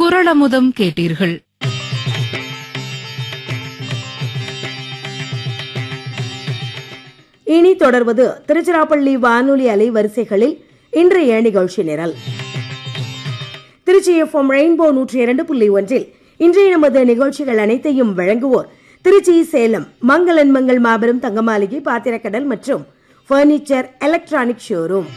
குரளமுதம் கேட்டீர்கள் இனி தொடர்வது திருச்சிராப்பள்ளி வானொலி அலைவரிசைகளில் இன்றைய நிகழ்ச்சி நிரல் திருச்சி எஃப்எம் ரெயின்போ நூற்றி இரண்டு புள்ளி ஒன்றில் இன்றைய நமது நிகழ்ச்சிகள் அனைத்தையும் வழங்குவோர் திருச்சி சேலம் மங்களன் மங்கள் மாபெரும் தங்கமாளிகை பாத்திரக்கடல் மற்றும் பர்னிச்சர் எலக்ட்ரானிக் ஷோரூம்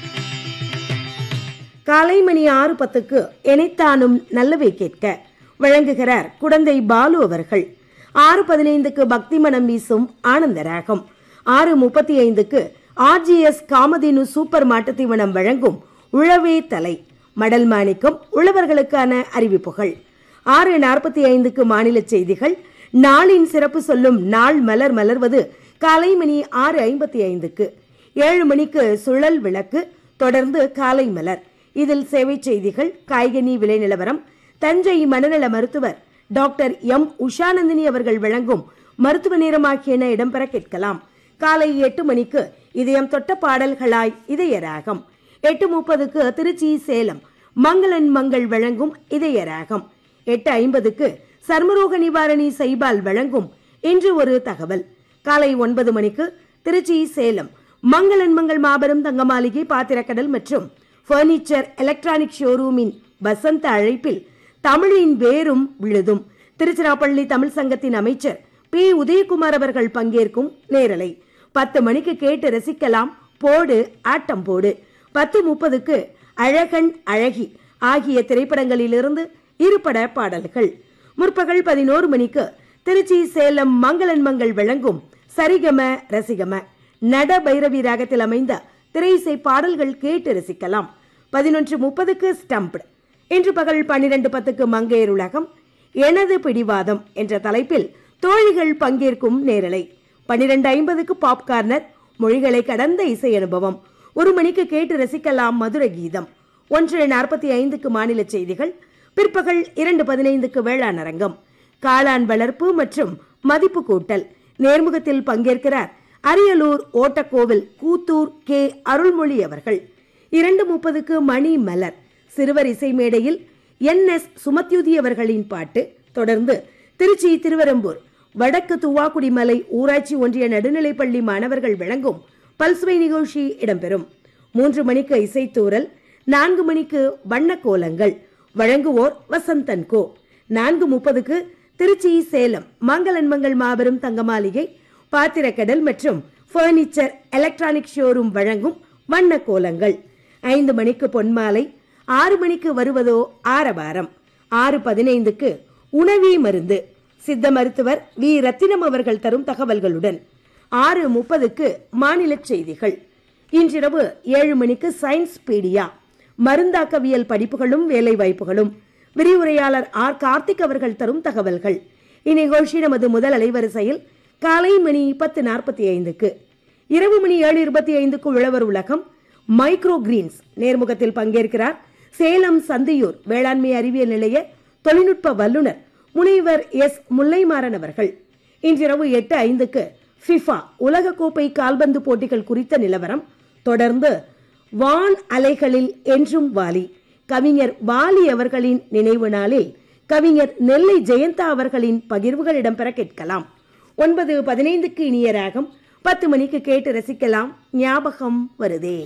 காலை மணி ஆறு பத்துக்கு எனைத்தானும் நல்லவை கேட்க வழங்குகிறார் குடந்தை பாலு அவர்கள் ஆறு பதினைந்துக்கு பக்தி மனம் வீசும் ஆனந்த ராகம் ஆறு முப்பத்தி ஐந்துக்கு ஆர்ஜிஎஸ் காமதேனு சூப்பர் மாட்டுத்தீவனம் வழங்கும் உழவே தலை மடல் மாணிக்கம் உழவர்களுக்கான அறிவிப்புகள் ஆறு நாற்பத்தி ஐந்துக்கு மாநில செய்திகள் நாளின் சிறப்பு சொல்லும் நாள் மலர் மலர்வது காலை மணி ஆறு ஐம்பத்தி ஐந்துக்கு ஏழு மணிக்கு சுழல் விளக்கு தொடர்ந்து காலை மலர் இதில் சேவை செய்திகள் காய்கனி விலை நிலவரம் தஞ்சை மனநல மருத்துவர் டாக்டர் எம் உஷானந்தினி அவர்கள் வழங்கும் மருத்துவ நேரம் ஆகியன இடம்பெற கேட்கலாம் காலை எட்டு மணிக்கு இதயம் தொட்ட பாடல்களாய் இதய ராகம் எட்டு முப்பதுக்கு திருச்சி சேலம் மங்களன் மங்கள் வழங்கும் இதய ராகம் எட்டு ஐம்பதுக்கு சர்மரோக நிவாரணி சைபால் வழங்கும் இன்று ஒரு தகவல் காலை ஒன்பது மணிக்கு திருச்சி சேலம் மங்களன் மங்கள் மாபெரும் தங்கமாளிகை பாத்திரக்கடல் மற்றும் பர்னிச்சர் எலக்ட்ரானிக் ஷோரூமின் வசந்த அழைப்பில் தமிழின் வேரும் விழுதும் திருச்சிராப்பள்ளி தமிழ் சங்கத்தின் அமைச்சர் பி உதயகுமார் அவர்கள் பங்கேற்கும் நேரலை பத்து மணிக்கு கேட்டு ரசிக்கலாம் போடு ஆட்டம் போடு பத்து முப்பதுக்கு அழகன் அழகி ஆகிய திரைப்படங்களிலிருந்து இருபட பாடல்கள் முற்பகல் பதினோரு மணிக்கு திருச்சி சேலம் மங்களன் மங்கள் வழங்கும் சரிகம ரசிகம நட பைரவி ராகத்தில் அமைந்த திரையிசை பாடல்கள் கேட்டு ரசிக்கலாம் பதினொன்று முப்பதுக்கு ஸ்டம்ப்டு இன்று பகல் பன்னிரண்டு பத்துக்கு மங்கையர் உலகம் எனது பிடிவாதம் என்ற தலைப்பில் தோழிகள் பங்கேற்கும் நேரலை பன்னிரண்டு ஐம்பதுக்கு பாப்கார்னர் மொழிகளை கடந்த இசை அனுபவம் ஒரு மணிக்கு கேட்டு ரசிக்கலாம் மதுர கீதம் ஒன்று நாற்பத்தி ஐந்துக்கு மாநில செய்திகள் பிற்பகல் இரண்டு பதினைந்துக்கு வேளாண் அரங்கம் காளான் வளர்ப்பு மற்றும் மதிப்பு கூட்டல் நேர்முகத்தில் பங்கேற்கிறார் அரியலூர் ஓட்டக்கோவில் கூத்தூர் கே அருள்மொழி அவர்கள் இரண்டு முப்பதுக்கு மணி மலர் சிறுவர் இசை மேடையில் என் எஸ் சுமத்யுதி அவர்களின் பாட்டு தொடர்ந்து திருச்சி திருவரம்பூர் வடக்கு துவாக்குடி மலை ஊராட்சி ஒன்றிய நடுநிலைப்பள்ளி மாணவர்கள் வழங்கும் பல்சுவை நிகழ்ச்சி இடம்பெறும் மூன்று மணிக்கு இசைத்தூரல் நான்கு மணிக்கு வண்ண கோலங்கள் வழங்குவோர் வசந்தன் கோ நான்கு முப்பதுக்கு திருச்சி சேலம் மங்களன் மங்கள் மாபெரும் தங்கமாளிகை பாத்திரக்கடல் மற்றும் பர்னிச்சர் எலக்ட்ரானிக் ஷோரூம் வழங்கும் வண்ண கோலங்கள் ஐந்து மணிக்கு பொன்மாலை ஆறு மணிக்கு வருவதோ ஆரவாரம் ஆறு பதினைந்துக்கு உணவி மருந்து சித்த மருத்துவர் வி ரத்தினம் அவர்கள் தரும் தகவல்களுடன் ஆறு முப்பதுக்கு மாநில செய்திகள் இன்றிரவு ஏழு மணிக்கு சயின்ஸ் பீடியா மருந்தாக்கவியல் படிப்புகளும் வேலை வாய்ப்புகளும் விரிவுரையாளர் ஆர் கார்த்திக் அவர்கள் தரும் தகவல்கள் இந்நிகழ்ச்சி நமது முதல் அலைவரிசையில் காலை மணி பத்து நாற்பத்தி ஐந்துக்கு இரவு மணி ஏழு இருபத்தி ஐந்துக்கு உழவர் உலகம் மைக்ரோ கிரீன்ஸ் நேர்முகத்தில் பங்கேற்கிறார் சேலம் சந்தியூர் வேளாண்மை அறிவியல் நிலைய தொழில்நுட்ப வல்லுநர் முனைவர் எஸ் முல்லைமாறன் அவர்கள் இன்றிரவு எட்டு ஐந்துக்கு ஃபிஃபா உலகக்கோப்பை கால்பந்து போட்டிகள் குறித்த நிலவரம் தொடர்ந்து வான் அலைகளில் என்றும் வாலி கவிஞர் வாலி அவர்களின் நினைவு நாளில் கவிஞர் நெல்லை ஜெயந்தா அவர்களின் பகிர்வுகள் இடம்பெற கேட்கலாம் ஒன்பது பதினைந்துக்கு இனிய ராகம் பத்து மணிக்கு கேட்டு ரசிக்கலாம் ஞாபகம் வருதே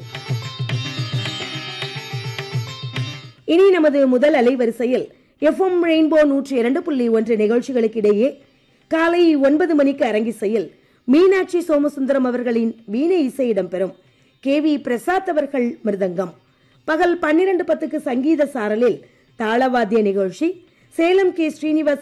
இனி நமது முதல் அலைவரிசையில் எஃப்எம் ரெயின்போ நூற்றி இரண்டு புள்ளி ஒன்று நிகழ்ச்சிகளுக்கிடையே காலை ஒன்பது மணிக்கு அரங்கிசையில் மீனாட்சி சோமசுந்தரம் அவர்களின் வீணை இசை இடம்பெறும் கே வி பிரசாத் அவர்கள் மிருதங்கம் பகல் பன்னிரண்டு பத்துக்கு சங்கீத சாரலில் தாளவாத்திய நிகழ்ச்சி சேலம் கே ஸ்ரீனிவாஸ்